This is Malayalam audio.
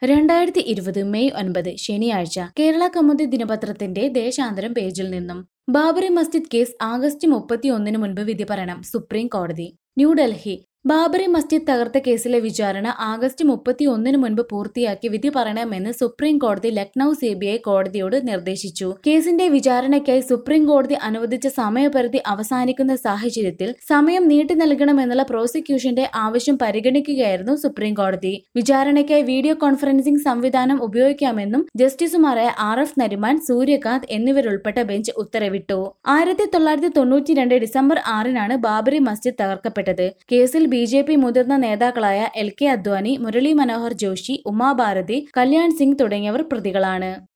രണ്ടായിരത്തി ഇരുപത് മെയ് ഒൻപത് ശനിയാഴ്ച കേരള കൗമുദി ദിനപത്രത്തിന്റെ ദേശാന്തരം പേജിൽ നിന്നും ബാബറി മസ്ജിദ് കേസ് ആഗസ്റ്റ് മുപ്പത്തി ഒന്നിന് മുൻപ് വിധി പറയണം സുപ്രീം കോടതി ന്യൂഡൽഹി ബാബറി മസ്ജിദ് തകർത്ത കേസിലെ വിചാരണ ആഗസ്റ്റ് മുപ്പത്തി ഒന്നിന് മുൻപ് പൂർത്തിയാക്കി വിധി പറയണമെന്ന് സുപ്രീം കോടതി ലക്നൌ സി ബി ഐ കോടതിയോട് നിർദ്ദേശിച്ചു കേസിന്റെ വിചാരണയ്ക്കായി സുപ്രീം കോടതി അനുവദിച്ച സമയപരിധി അവസാനിക്കുന്ന സാഹചര്യത്തിൽ സമയം നീട്ടി നൽകണമെന്നുള്ള പ്രോസിക്യൂഷന്റെ ആവശ്യം പരിഗണിക്കുകയായിരുന്നു സുപ്രീം കോടതി വിചാരണയ്ക്കായി വീഡിയോ കോൺഫറൻസിംഗ് സംവിധാനം ഉപയോഗിക്കാമെന്നും ജസ്റ്റിസുമാരായ R F Nariman Suryakant എന്നിവരുൾപ്പെട്ട bench ഉത്തരവിട്ടു ആയിരത്തി തൊള്ളായിരത്തി തൊണ്ണൂറ്റി രണ്ട് ഡിസംബർ ആറിനാണ് ബാബറി മസ്ജിദ് തകർക്കപ്പെട്ടത് കേസിൽ ബി ജെ പി മുതിർന്ന നേതാക്കളായ എൽ കെ അദ്വാനി മുരളി മനോഹർ ജോഷി ഉമാഭാരതി കല്യാൺ സിംഗ് തുടങ്ങിയവർ പ്രതികളാണ്